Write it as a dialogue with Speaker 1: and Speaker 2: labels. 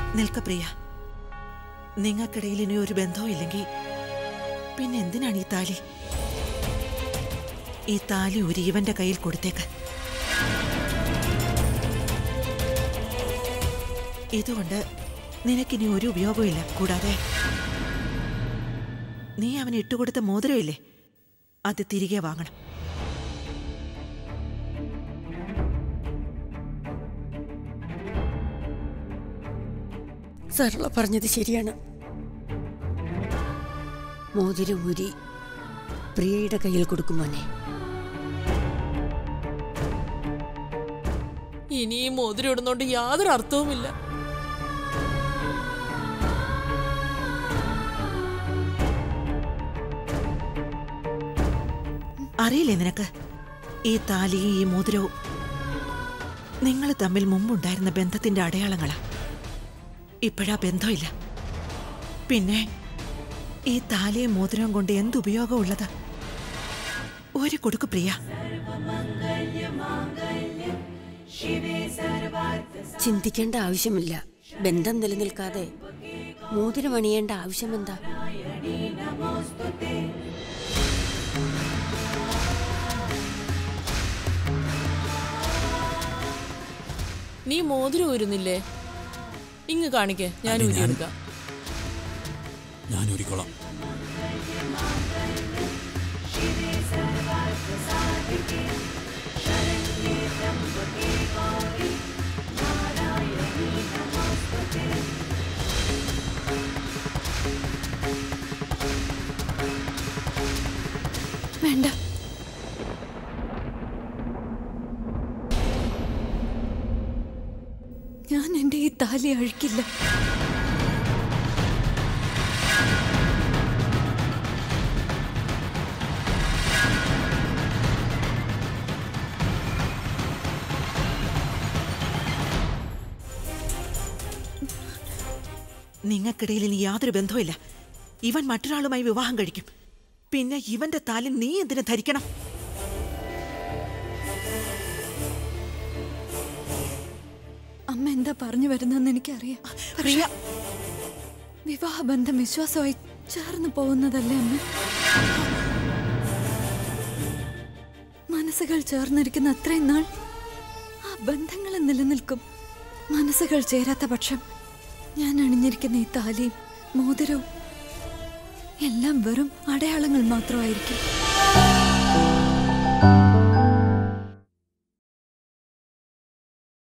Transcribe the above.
Speaker 1: നിൽക്ക പ്രിയ നിങ്ങൾക്കിടയിൽ ഇനി ഒരു ബന്ധവും ഇല്ലെങ്കിൽ പിന്നെ എന്തിനാണ് ഈ താലി ഈ താലി ഒരു ഇവന്റെ കയ്യിൽ കൊടുത്തേക്ക് ഇതുകൊണ്ട് നിനക്കിനി ഒരു ഉപയോഗമില്ല കൂടാതെ നീ അവന് ഇട്ടുകൊടുത്ത മോതിരമില്ലേ അത് തിരികെ വാങ്ങണം
Speaker 2: സരള പറഞ്ഞത് ശരിയാണ് മോതിരം ഊരി പ്രിയയുടെ കയ്യിൽ കൊടുക്കും മോനെ
Speaker 3: ഇനി ഈ മോതിരം ഇടുന്നോണ്ട് യാതൊരു അർത്ഥവുമില്ല
Speaker 1: അറിയില്ലേ നിനക്ക് ഈ താലിയും ഈ മോതിരവും നിങ്ങൾ തമ്മിൽ മുമ്പുണ്ടായിരുന്ന ബന്ധത്തിന്റെ അടയാളങ്ങളാ ഇപ്പോഴാ ബന്ധമില്ല പിന്നെ ഈ താലിയും മോതിരവും കൊണ്ട് എന്തുപയോഗമുള്ളത് ഒരു കൊടുക്കു പ്രിയ
Speaker 2: ചിന്തിക്കേണ്ട ആവശ്യമില്ല ബന്ധം നിലനിൽക്കാതെ മോതിരം അണിയേണ്ട ആവശ്യമെന്താ
Speaker 3: നീ മോതിരം ഊരുന്നില്ലേ ഇങ്ങ് കാണിക്കേ ഞാൻ
Speaker 4: അടി, ഞാൻ-
Speaker 3: ഊരിയെടുക്കാം
Speaker 4: ഞാൻ ഒരുക്കോളാം
Speaker 5: വേണ്ട ഞാൻ എൻ്റെ ഈ താലി അഴിക്കില്ല
Speaker 1: നിങ്ങൾക്കിടയിൽ ഇനി യാതൊരു ബന്ധവുമില്ല ഇവൻ മറ്റൊരാളുമായി വിവാഹം കഴിക്കും പിന്നെ ഇവന്റെ താലി നീ എന്തിനു ധരിക്കണം
Speaker 5: അമ്മ എന്താ പറഞ്ഞു വരുന്നതെന്ന് എനിക്കറിയാം
Speaker 1: പ്രിയ
Speaker 5: വിവാഹബന്ധം വിശ്വാസമായി ചേർന്ന് പോകുന്നതല്ലേ അമ്മ മനസ്സുകൾ ചേർന്നിരിക്കുന്ന അത്രയും നാൾ ആ ബന്ധങ്ങൾ നിലനിൽക്കും മനസ്സുകൾ ചേരാത്ത പക്ഷം ഞാൻ അണിഞ്ഞിരിക്കുന്ന ഈ താലിയും മോതിരവും എല്ലാം വെറും അടയാളങ്ങൾ മാത്രമായിരിക്കും